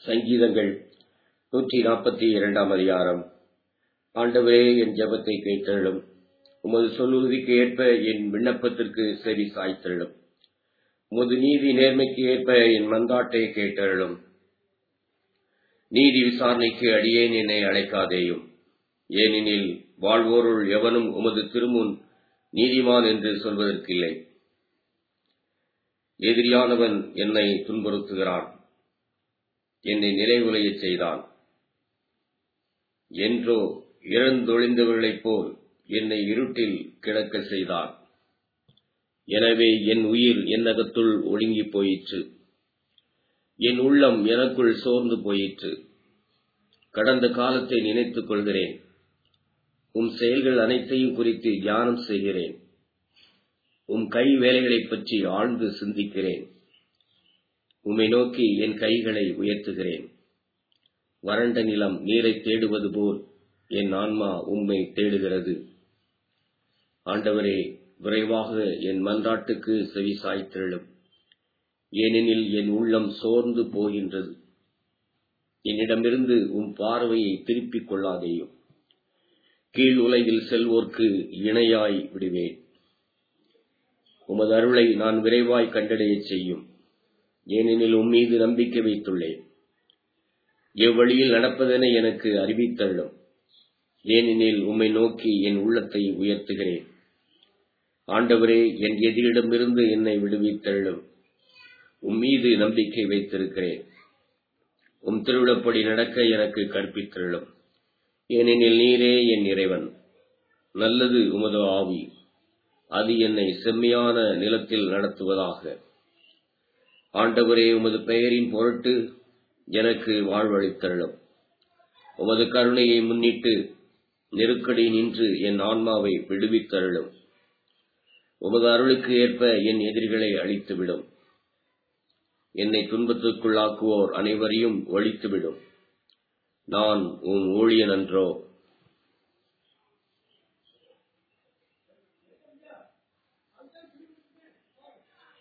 சங்கீதங்கள் நூற்றி நாற்பத்தி இரண்டாம் அதிகாரம் ஆண்டவரே என் ஜெபத்தை கேட்டருளும் உமது சொல்லுறுதிக்கு ஏற்ப என் விண்ணப்பத்திற்கு செவி சாய்த்தருளும் உமது நீதி நேர்மைக்கு ஏற்ப என் மந்தாட்டை கேட்டருளும் நீதி விசாரணைக்கு அடியேன் என்னை அழைக்காதேயும் ஏனெனில் வாழ்வோருள் எவனும் உமது திருமுன் நீதிமான் என்று சொல்வதற்கில்லை எதிரியானவன் என்னை துன்புறுத்துகிறான் என்னை நிலைகுலையச் செய்தான் என்றோ இறந்தொழிந்தவர்களைப் போல் என்னை இருட்டில் கிடக்க செய்தான் எனவே என் உயிர் என்னகத்துள் ஒடுங்கி போயிற்று என் உள்ளம் எனக்குள் சோர்ந்து போயிற்று கடந்த காலத்தை நினைத்துக் கொள்கிறேன் உம் செயல்கள் அனைத்தையும் குறித்து தியானம் செய்கிறேன் உம் கை வேலைகளைப் பற்றி ஆழ்ந்து சிந்திக்கிறேன் உம்மை நோக்கி என் கைகளை உயர்த்துகிறேன் வறண்ட நிலம் நீரை தேடுவது போல் என் ஆன்மா உம்மை தேடுகிறது ஆண்டவரே விரைவாக என் மன்றாட்டுக்கு செவி சாய்த்திரளும் ஏனெனில் என் உள்ளம் சோர்ந்து போகின்றது என்னிடமிருந்து உம் பார்வையை திருப்பிக் கொள்ளாதேயும் கீழ் உலகில் செல்வோர்க்கு இணையாய் விடுவேன் உமது அருளை நான் விரைவாய் கண்டடையச் செய்யும் ஏனெனில் உம்மீது நம்பிக்கை வைத்துள்ளேன் எவ்வழியில் நடப்பதென எனக்கு அறிவித்தள்ளும் ஏனெனில் உம்மை நோக்கி என் உள்ளத்தை உயர்த்துகிறேன் ஆண்டவரே என் எதிரிடமிருந்து என்னை விடுவித்தள்ளும் உம்மீது நம்பிக்கை வைத்திருக்கிறேன் உம் திருவிழப்படி நடக்க எனக்கு கற்பித்தள்ளும் ஏனெனில் நீரே என் இறைவன் நல்லது உமது ஆவி அது என்னை செம்மையான நிலத்தில் நடத்துவதாக ஆண்டவரே உமது பெயரின் பொருட்டு எனக்கு வாழ்வழித்தள்ளும் உமது கருணையை முன்னிட்டு நெருக்கடி நின்று என் ஆன்மாவை விடுவித்தருளும் உமது அருளுக்கு ஏற்ப என் எதிரிகளை அழித்துவிடும் என்னை துன்பத்துக்குள்ளாக்குவோர் அனைவரையும் ஒழித்துவிடும் நான் உன் ஊழியன் அன்றோ